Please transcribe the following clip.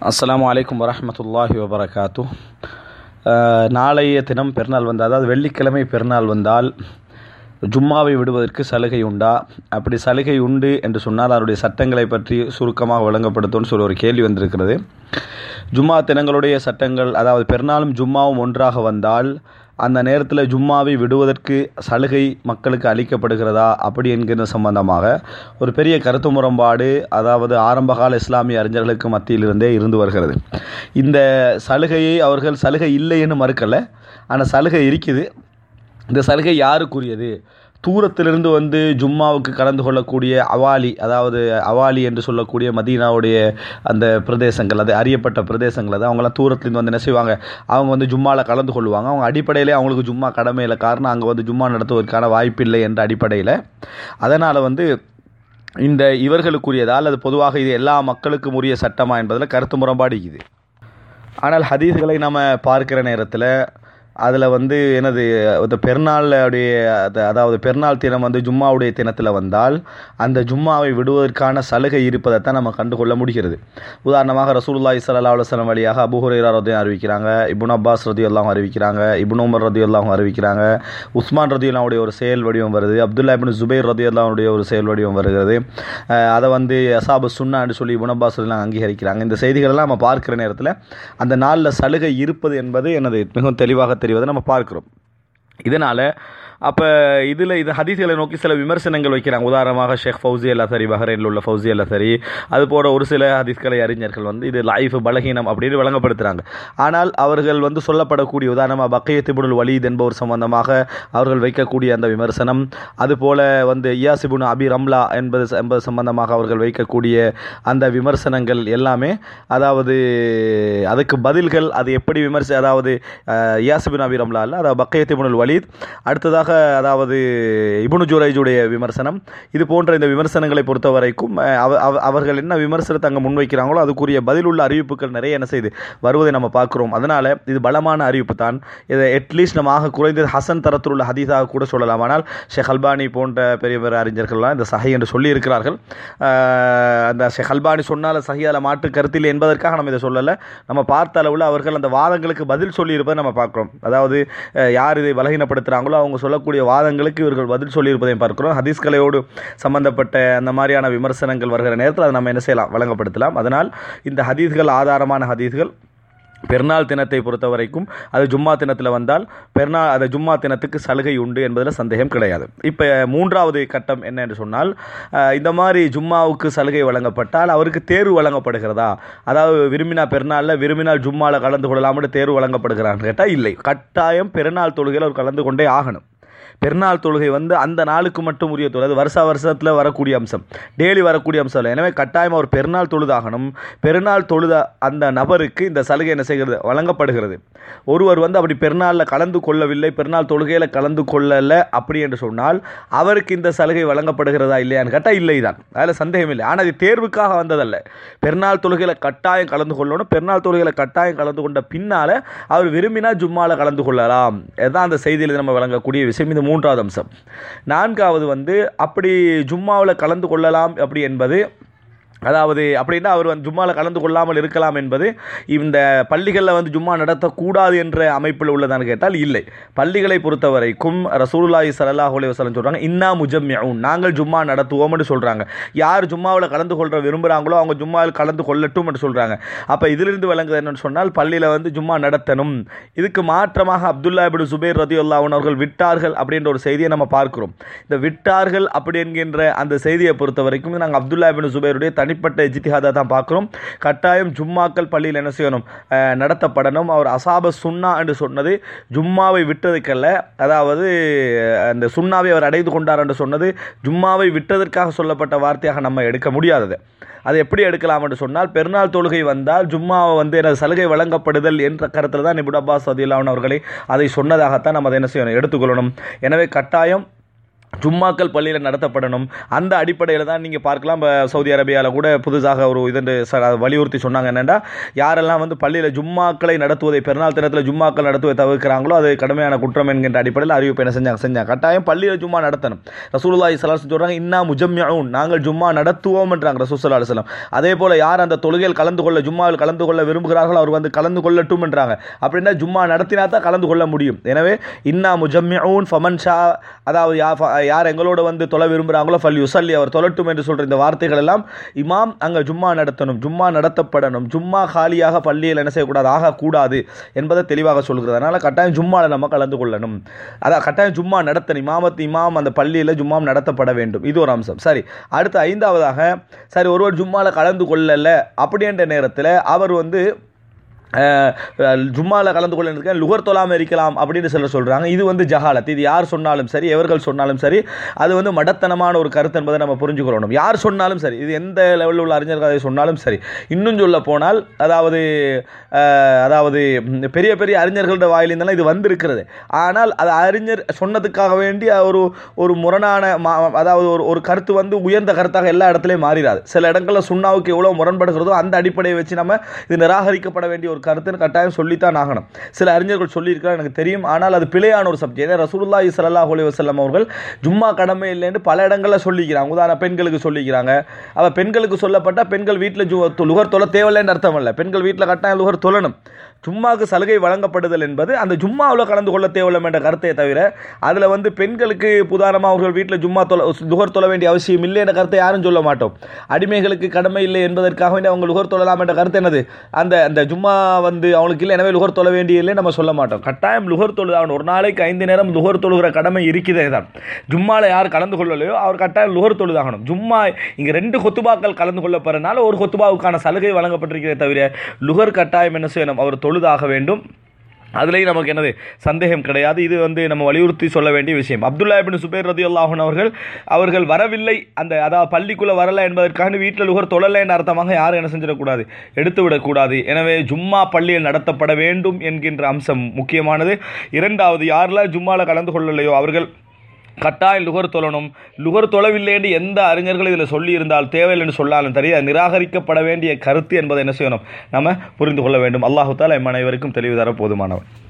அஸ்ஸலாமு அலைக்கும் வரஹ்மத்துல்லாஹி வபரகாத்து அஹ், நாளைய தினம் பெருநாள் வந்தால் அதாவது வெள்ளிக்கிழமை பெருநாள் வந்தால் ஜும்மாவை விடுவதற்கு சலுகை உண்டா அப்படி சலுகை உண்டு என்று சொன்னால் அதனுடைய சட்டங்களை பற்றி சுருக்கமாக விளங்கப்படுத்தும்னு சொல்லி ஒரு கேள்வி வந்திருக்கிறது ஜும்மா தினங்களுடைய சட்டங்கள் அதாவது பெருநாளும் ஜும்மாவும் ஒன்றாக வந்தால் அந்த நேரத்தில் ஜும்மாவை விடுவதற்கு சலுகை மக்களுக்கு அளிக்கப்படுகிறதா அப்படி என்கிற சம்பந்தமாக ஒரு பெரிய கருத்து முரண்பாடு அதாவது ஆரம்பகால இஸ்லாமிய அறிஞர்களுக்கு மத்தியிலிருந்தே இருந்து வருகிறது இந்த சலுகையை அவர்கள் சலுகை இல்லைன்னு மறுக்கலை ஆனால் சலுகை இருக்குது இந்த சலுகை யாருக்குரியது தூரத்திலிருந்து வந்து ஜும்மாவுக்கு கலந்து கொள்ளக்கூடிய அவாலி அதாவது அவாலி என்று சொல்லக்கூடிய மதீனாவுடைய அந்த பிரதேசங்கள் அது அறியப்பட்ட பிரதேசங்கள் அது அவங்களாம் தூரத்துலேருந்து வந்து என்ன செய்வாங்க அவங்க வந்து ஜும்மாவில் கலந்து கொள்வாங்க அவங்க அடிப்படையிலே அவங்களுக்கு ஜும்மா கடமை இல்லை காரணம் அங்கே வந்து ஜும்மா நடத்துவதற்கான வாய்ப்பில்லை என்ற அடிப்படையில் அதனால் வந்து இந்த இவர்களுக்குரியதா அல்லது பொதுவாக இது எல்லா மக்களுக்கும் உரிய சட்டமா என்பதில் கருத்து முரண்பாடு இருக்குது ஆனால் ஹதீஸ்களை நம்ம பார்க்கிற நேரத்தில் அதில் வந்து எனது இந்த பெருநாளுடைய அது- அதாவது பெருநாள் தினம் வந்து ஜும்மாவுடைய தினத்தில் வந்தால் அந்த ஜும்மாவை விடுவதற்கான சலுகை இருப்பதைத்தான் நம்ம கண்டுகொள்ள முடிகிறது உதாரணமாக ரசூலுல்லாஹி ஸல்லல்லாஹு அலைஹி வஸல்லம் வழியாக அபூ ஹுரைரா ரதியும் அறிவிக்கிறாங்க இப்னு அப்பாஸ் ரதியல்லாஹு அறிவிக்கிறாங்க இப்னு உமர் ரதியல்லாஹு அறிவிக்கிறாங்க உஸ்மான் ரதியுல்லாவுடைய ஒரு செயல் வடிவம் வருது அப்துல்லா இப்னு ஜுபைர் ரதியுல்லாவுடைய ஒரு செயல் வடிவம் வருகிறது அஹ் அதை வந்து அசாபு சுன்னான்னு சொல்லி இப்னு அப்பாஸ் ரதியல்லாஹு அங்கீகரிக்கிறாங்க இந்த செய்திகளெல்லாம் நம்ம பார்க்கிற நேரத்தில் அந்த நாளில் சலுகை இருப்பது என்பது எனது மிகவும் தெளிவாக தெரிவதை நம்ம பார்க்கிறோம் இதனால் அப்போ இதில் இது ஹதீஸ்களை நோக்கி சில விமர்சனங்கள் வைக்கிறாங்க உதாரணமாக ஷேக் ஃபௌசி அல்லா சரி பஹ்ரைனில் உள்ள ஃபௌசி அல்லா சரி அது போன்ற ஒரு சில ஹதீஸ்களை அறிஞர்கள் வந்து இது லைஃப் பலகீனம் அப்படின்னு விளங்கப்படுத்துகிறாங்க ஆனால் அவர்கள் வந்து சொல்லப்படக்கூடிய உதாரணமாக பக்கையத்திபுனுல் வலீத் என்பவர் சம்பந்தமாக அவர்கள் வைக்கக்கூடிய அந்த விமர்சனம் அதுபோல வந்து இயாசிபுன் அபி ரம்லா என்பது என்பது சம்பந்தமாக அவர்கள் வைக்கக்கூடிய அந்த விமர்சனங்கள் எல்லாமே அதாவது அதுக்கு பதில்கள் அது எப்படி விமர்சி அதாவது அஹ், இயாசிபின் அபி ரம்லா அல்ல அதாவது பக்கையத்திபுனுல் வலீத் அடுத்ததாக அதாவது இபுனு ஜுரைஜுடைய விமர்சனம் இது போன்ற இந்த விமர்சனங்களை பொறுத்த வரைக்கும் அஹ், அவ- அவ- அவர்கள் என்ன விமர்சனத்தை அங்கே முன்வைக்கிறாங்களோ அதுக்குரிய பதிலுள்ள அறிவிப்புகள் நிறைய என்ன செய்து வருவதை நம்ம பார்க்குறோம் அதனால் இது பலமான அறிவிப்பு தான் இதை அட்லீஸ்ட் நம்ம ஆக குறைந்தது ஹசன் தரத்தில் உள்ள ஹதீஸாக கூட சொல்லலாம் ஆனால் ஷேக் அல்பானி போன்ற பெரிய பெரிய அறிஞர்கள்லாம் இந்த சஹி என்று சொல்லி இருக்கிறார்கள் அஹ், அந்த ஷேக் அல்பானி சொன்னால் சஹியால மாற்று கருத்தில் என்பதற்காக நம்ம இதை சொல்லலை நம்ம பார்த்த அளவில் அவர்கள் அந்த வாதங்களுக்கு பதில் சொல்லியிருப்பதை நம்ம பார்க்குறோம் அதாவது அஹ், யார் இதை பலகீனப்படுத்துகிறாங்களோ அவங்க சொல்லக்கூடிய வாதங்களுக்கு இவர்கள் பதில் சொல்லியிருப்பதையும் பார்க்கிறோம் ஹதீஸ் கலையோடு சம்பந்தப்பட்ட அந்த மாதிரியான விமர்சனங்கள் வருகிற நேரத்தில் அதை நம்ம என்ன செய்யலாம் வழங்கப்படுத்தலாம் அதனால் இந்த ஹதீஸ்கள் ஆதாரமான ஹதீஸ்கள் பெருநாள் தினத்தை பொறுத்த வரைக்கும் அது ஜும்மா தினத்தில் வந்தால் பெருநாள் அது ஜும்மா தினத்துக்கு சலுகை உண்டு என்பதில் சந்தேகம் கிடையாது இப்போ மூன்றாவது கட்டம் என்ன என்று சொன்னால் அஹ், இந்த மாதிரி ஜும்மாவுக்கு சலுகை வழங்கப்பட்டால் அவருக்கு தேர்வு வழங்கப்படுகிறதா அதாவது விரும்பினா பெருநாளில் விரும்பினால் ஜும்மாவில் கலந்து கொள்ளலாம்னு தேர்வு வழங்கப்படுகிறான்னு கேட்டால் இல்லை கட்டாயம் பெருநாள் தொழுகையில் அவர் கலந்து கொண்டே ஆகணும் பெருநாள் தொழுகை வந்து அந்த நாளுக்கு மட்டும் உரிய தொழுகை அது வருஷ வருஷத்தில் வரக்கூடிய அம்சம் டெய்லி வரக்கூடிய அம்சம் இல்லை எனவே கட்டாயம் ஒரு பெருநாள் தொழுதாகணும் பெருநாள் தொழுத அந்த நபருக்கு இந்த சலுகை என்ன செய்கிறது வழங்கப்படுகிறது ஒருவர் வந்து அப்படி பெருநாளில் கலந்து கொள்ளவில்லை பெருநாள் தொழுகையில் கலந்து கொள்ளலை அப்படி என்று சொன்னால் அவருக்கு இந்த சலுகை வழங்கப்படுகிறதா இல்லையான்னு கேட்டால் இல்லை தான் அதில் சந்தேகம் இல்லை ஆனால் இது தேர்வுக்காக வந்ததல்ல பெருநாள் தொழுகையில் கட்டாயம் கலந்து கொள்ளணும் பெருநாள் தொழுகையில் கட்டாயம் கலந்து கொண்ட பின்னால் அவர் விரும்பினா ஜும்மாவில் கலந்து கொள்ளலாம் இதுதான் அந்த செய்தியில் நம்ம வழங்கக்கூடிய விஷயம் இது மூன்றாவது அம்சம் நான்காவது வந்து அப்படி ஜும்மாவில் கலந்து கொள்ளலாம் அப்படி என்பது அதாவது அப்படின்னா அவர் வந்து ஜும்மாவில் கலந்து கொள்ளாமல் இருக்கலாம் என்பது இந்த பள்ளிகளில் வந்து ஜும்மா நடத்தக்கூடாது என்ற அமைப்பில் உள்ளதான்னு கேட்டால் இல்லை பள்ளிகளை பொறுத்த வரைக்கும் ரசூலுல்லாஹி ஸல்லல்லாஹு அலைஹி வஸல்லம் சொல்கிறாங்க இன்னா முஜம்மியூன் நாங்கள் ஜும்மா நடத்துவோம்னு சொல்கிறாங்க யார் ஜும்மாவில் கலந்து கொள்ற விரும்புகிறாங்களோ அவங்க ஜும்மாவில் கலந்து கொள்ளட்டும் என்று சொல்கிறாங்க அப்போ இதிலிருந்து விளங்குது என்னன்னு சொன்னால் பள்ளியில் வந்து ஜும்மா நடத்தணும் இதுக்கு மாற்றமாக அப்துல்லா இப்னு சுபைர் ரதியுல்லாஹன் அவர்கள் விட்டார்கள் அப்படின்ற ஒரு செய்தியை நம்ம பார்க்கிறோம் இந்த விட்டார்கள் அப்படி என்கின்ற அந்த செய்தியை பொறுத்த வரைக்கும் நாங்கள் அப்துல்லா இப்னு சுபைருடைய தனிப்பட்ட இஜ்திஹாதை தான் பார்க்குறோம் கட்டாயம் ஜும்மாக்கள் பள்ளியில் என்ன செய்யணும் அஹ், நடத்தப்படணும் அவர் அசாப சுன்னா என்று சொன்னது ஜும்மாவை விட்டதுக்கல்ல அதாவது அந்த சுன்னாவை அவர் அடைந்து கொண்டார் என்று சொன்னது ஜும்மாவை விட்டதற்காக சொல்லப்பட்ட வார்த்தையாக நம்ம எடுக்க முடியாதது அதை எப்படி எடுக்கலாம் என்று சொன்னால் பெருநாள் தொழுகை வந்தால் ஜும்மாவை வந்து எனது சலுகை வழங்கப்படுதல் என்ற கருத்தில் தான் இபுட் அப்பாஸ் அதில்லான் அவர்களை அதை சொன்னதாகத்தான் நம்ம அதை என்ன செய்யணும் எடுத்துக்கொள்ளணும் எனவே கட்டாயம் ஜும்மாக்கள் பள்ளியில் நடத்தப்படணும் அந்த அடிப்படையில் தான் நீங்கள் பார்க்கலாம் இப்போ சவுதி அரேபியாவில் கூட புதுசாக ஒரு இது வலியுறுத்தி சொன்னாங்க என்னென்னா யாரெல்லாம் வந்து பள்ளியில் ஜும்மாக்களை நடத்துவதை பெருநாள் தினத்தில் ஜும்மாக்கள் நடத்துவதை தவிர்க்கிறாங்களோ அது கடுமையான குற்றம் என்கின்ற அடிப்படையில் அறிவிப்பு என்ன செஞ்சாங்க செஞ்சாங்க கட்டாயம் பள்ளியில் ஜும்மா நடத்தணும் ரசூலுல்லாஹி சலாஸ் சொல்கிறாங்க இன்னா முஜம்யாவும் நாங்கள் ஜும்மா நடத்துவோம்ன்றாங்க ரசூசல்லா அலுவலம் அதே போல் யார் அந்த தொழுகையில் கலந்து கொள்ள ஜும்மாவில் கலந்து கொள்ள விரும்புகிறார்களோ அவர் வந்து கலந்து கொள்ளட்டும்ன்றாங்க அப்படின்னா ஜும்மா நடத்தினா தான் கலந்து கொள்ள முடியும் எனவே இன்னா முஜம்யாவும் ஃபமன் ஷா அதாவது யா ஃப- யார் எங்களோட வந்து தொலை விரும்புகிறாங்களோ ஃபல் யுசல்லி அவர் தொழட்டும் என்று சொல்கிற இந்த வார்த்தைகள் எல்லாம் இமாம் அங்கே ஜும்மா நடத்தணும் ஜும்மா நடத்தப்படணும் ஜும்மா காலியாக பள்ளியில் என்ன செய்யக்கூடாது ஆகக்கூடாது என்பதை தெளிவாக சொல்கிறது அதனால் கட்டாயம் ஜும்மாவில் நம்ம கலந்து கொள்ளணும் அதான் கட்டாயம் ஜும்மா நடத்தணும் இமாமத் இமாம் அந்த பள்ளியில் ஜும்மாம் நடத்தப்பட வேண்டும் இது ஒரு அம்சம் சரி அடுத்து ஐந்தாவதாக சரி ஒருவர் ஜும்மாவில் கலந்து கொள்ளல அப்படின்ற நேரத்தில் அவர் வந்து ஜும்மாவில் கலந்து கொள்ள இருக்க லுகர் தொழாமல் இருக்கலாம் அப்படின்னு சிலர் சொல்கிறாங்க இது வந்து ஜஹாலத் இது யார் சொன்னாலும் சரி எவர்கள் சொன்னாலும் சரி அது வந்து மடத்தனமான ஒரு கருத்து என்பதை நம்ம புரிஞ்சுக்கொள்ளணும் யார் சொன்னாலும் சரி இது எந்த லெவலில் உள்ள அறிஞர்கள் அதை சொன்னாலும் சரி இன்னும் சொல்ல போனால் அதாவது அஹ், அதாவது ம், பெரிய பெரிய அறிஞர்களோட வாயிலிருந்தெல்லாம் இது வந்திருக்கிறது ஆனால் அது அறிஞர் சொன்னதுக்காக வேண்டி ஒரு ஒரு முரணான மா- அதாவது ஒரு ஒரு கருத்து வந்து உயர்ந்த கருத்தாக எல்லா இடத்துலையும் மாறிடாது சில இடங்களில் சுண்ணாவுக்கு எவ்வளோ முரண்படுகிறதோ அந்த அடிப்படையை வச்சு நம்ம இது நிராகரிக்கப்பட வேண்டிய ஒரு கருத்துன்னு கட்டாயம் சொல்லித்தான் ஆகணும் சில அறிஞர்கள் சொல்லியிருக்கிறார் எனக்கு தெரியும் ஆனால் அது பிழையான ஒரு சப்ஜெக்ட் ஏன்னா ரசூலுல்லாஹி ஸல்லல்லாஹு அலைஹி வஸல்லம் அவர்கள் ஜும்மா கடமை இல்லைன்னு பல இடங்களில் சொல்லிக்கிறாங்க உதாரண பெண்களுக்கு சொல்லிக்கிறாங்க அவ பெண்களுக்கு சொல்லப்பட்ட பெண்கள் வீட்டில் ஜு லுகர் தொலை தேவையில்லைன்னு அர்த்தம் இல்லை பெண்கள் வீட்டில் கட்டாயம் லுகர் தொழணும் ஜும்மாவுக்கு சலுகை வழங்கப்படுதல் என்பது அந்த ஜும்மாவில் கலந்து கொள்ள தேவையில்லை என்ற கருத்தை தவிர அதில் வந்து பெண்களுக்கு உதாரணமாக அவர்கள் வீட்டில் ஜும்மா தொலை லுகர் தொழ வேண்டிய அவசியம் இல்லை என்ற கருத்தை யாரும் சொல்ல மாட்டோம் அடிமைகளுக்கு கடமை இல்லை என்பதற்காக வேண்டி அவங்க லுகர் தொழலாம் என்ற கருத்து என்னது அந்த அந்த ஜும்மா வந்து அவங்களுக்கு இல்லை எனவே லுகர் தொழ வேண்டிய இல்லை நம்ம சொல்ல மாட்டோம் கட்டாயம் லுகர் தொழுதாகணும் ஒரு நாளைக்கு ஐந்து நேரம் லுகர் தொழுகிற கடமை இருக்குதே தான் ஜும்மாவில் யார் கலந்து கொள்ளலையோ அவர் கட்டாயம் லுகர் தொழுதாகணும் ஜும்மா இங்கே ரெண்டு கொத்துபாக்கள் கலந்து கொள்ளப்படுறதுனால ஒரு கொத்துபாவுக்கான சலுகை வழங்கப்பட்டிருக்கிறதே தவிர லுகர் கட்டாயம் என்ன செய்யணும் அவர் தொழுதாக வேண்டும் அதுலேயும் நமக்கு என்னது சந்தேகம் கிடையாது இது வந்து நம்ம வலியுறுத்தி சொல்ல வேண்டிய விஷயம் அப்துல்லா இபின் சுபேர் ரதி அல்லாஹன் அவர்கள் அவர்கள் வரவில்லை அந்த அதாவது பள்ளிக்குள்ளே வரல என்பதற்காக வீட்டில் லுகர் தொழலைன்னு அர்த்தமாக யாரும் என்ன செஞ்சிடக்கூடாது எடுத்து விடக்கூடாது எனவே ஜும்மா பள்ளியில் நடத்தப்பட வேண்டும் என்கின்ற அம்சம் முக்கியமானது இரண்டாவது யாரெல்லாம் ஜும்மாவில் கலந்து கொள்ளலையோ அவர்கள் கட்டாயம் லுகர் தொழணும் லுகர் தொழவில்லை என்று எந்த அறிஞர்கள் இதில் சொல்லியிருந்தால் தேவையில்லை என்று சொல்லாலும் தெரியும் அது நிராகரிக்கப்பட வேண்டிய கருத்து என்பதை என்ன செய்யணும் நம்ம புரிந்து கொள்ள வேண்டும் அல்லாஹு தாலா எம் அனைவருக்கும் தெளிவு தர போதுமானவன்